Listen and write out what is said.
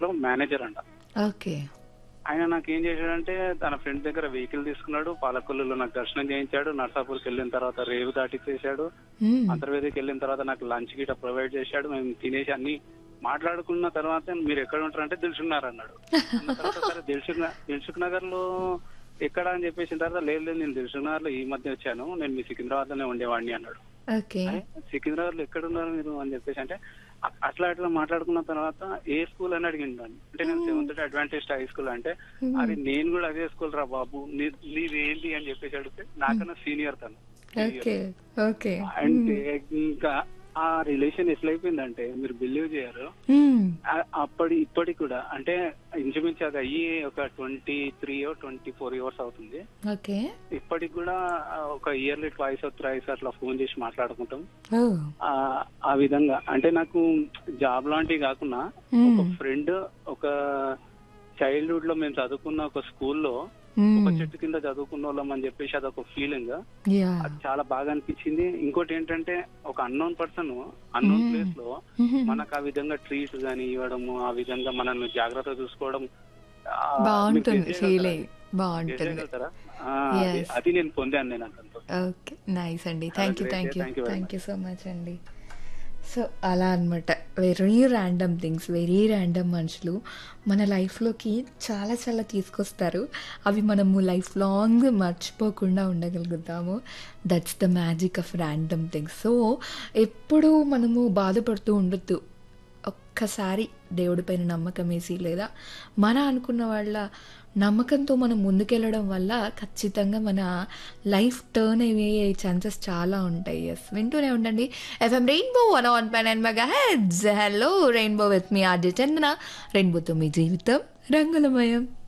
లో మేనేజర్ అంట ఓకే ఆయన నాకు ఏం చేశాడంటే తన ఫ్రెండ్ దగ్గర వెహికల్ తీసుకున్నాడు పాలకొల్లులో నాకు దర్శనం చేయించాడు నర్సాపూర్కి వెళ్ళిన తర్వాత రేవు దాటిచ్చేసాడు మ్మ్. అంతర్వేదికి వెళ్ళిన తర్వాత నాకు లంచ్ గిట ప్రొవైడ్ చేశాడు మేము తినేసి అన్ని మాట్లాడుకున్న తర్వాత మీరు ఎక్కడ ఉంటారంటే దిల్సుకున్నారు అన్నాడు అన్న తర్వాత సరే దిల్సుక్ దిల్సుఖ్ నగర్ లో ఎక్కడ అని చెప్పేసిన తర్వాత లేదు లేదు నేను దిల్సుఖ్ నగర్ లో ఈ మధ్య వచ్చాను నేను మీ సికింద్రాబాద్ లోనే ఉండేవాడిని అన్నాడు ఓకే అరే, సికింద్రాబాద్ లో ఎక్కడ ఉన్నారు మీరు అని చెప్పేసి అంటే అ- అట్లా అట్లా మాట్లాడుకున్న తర్వాత ఏ స్కూల్ అని అడిగిండు నన్ను. అంటే నేను సెవెంత్ అడ్వాంటేజ్ హై స్కూల్ అంటే అరే నేను కూడా అదే స్కూల్ రా బాబు నీ- నీదేంటి అని చెప్పేసి అడిగితే నాకన్నా సీనియర్ తను ఓకే ఓకే అంటే ఇంకా ఆ రిలేషన్ ఎట్లయిపోయిందంటే మీరు బిలీవ్ చేయరు మ్మ్. ఆ- అప్పటి ఇప్పటికి కూడా అంటే ఇంచుమించు అది అయ్యి ఒక twenty three twenty four years అవుతుంది ఓకే ఇప్పటికి కూడా ఆ, ఒక ఇయర్లీ ట్వైస్ త్రైస్ అట్లా ఫోన్ చేసి మాట్లాడుకుంటాం ఓ ఆ ఆ విధంగా అంటే నాకు జాబ్ లాంటివి కాకుండా మ్మ్. ఒక ఫ్రెండ్ ఒక చైల్డ్హుడ్ లో మేము చదువుకున్న ఒక స్కూల్లో మ్మ్. ఒక చెట్టు కింద చదువుకున్న వాళ్ళం అని చెప్పేసి అదొక ఫీలింగ్ యా అది చాలా బాగా అనిపించింది ఇంకోటి ఏంటంటే ఒక unknown person unknown hmm. Place లో మ్మ్. మనకు ఆ విధంగా ట్రీట్ గానీ ఇవ్వడము ఆ విధంగా మనల్ని జాగ్రత్త చూసుకోవడం ఆ, బాగుంటుంది మీరు చేసేయగలుగుతారా? ఫీలింగ్ బాగుంటుంది చేసేయగలుగుతారా? ఆ, అది- Yes. అది నేను పొందాను నేను అంత ఓకే నైస్ అండి thank you great thank day. You Thank you very thank you so much అండి సో అలా అనమాట very random things very random మనుషులు మన లైఫ్లోకి చాలా చాలా తీసుకొస్తారు అవి మనము లైఫ్ లాంగ్ మర్చిపోకుండా ఉండగలుగుతాము that's the magic of random things so ఎప్పుడు మనము బాధపడుతూ ఉండొద్దు ఒక్కసారి దేవుడిపైన నమ్మకం వేసి లేదా మన అనుకున్న వాళ్ళ నమ్మకంతో మనం ముందుకెళ్ళడం వల్ల ఖచ్చితంగా మన లైఫ్ టర్న్ అయ్యే ఛాన్సెస్ చాలా ఉంటాయి ఎస్ వింటూనే ఉండండి FM rainbow one one nine and megahertz hello rainbow with మీ ఆర్జే చందన రెయిన్బోతో మీ జీవితం రంగులమయం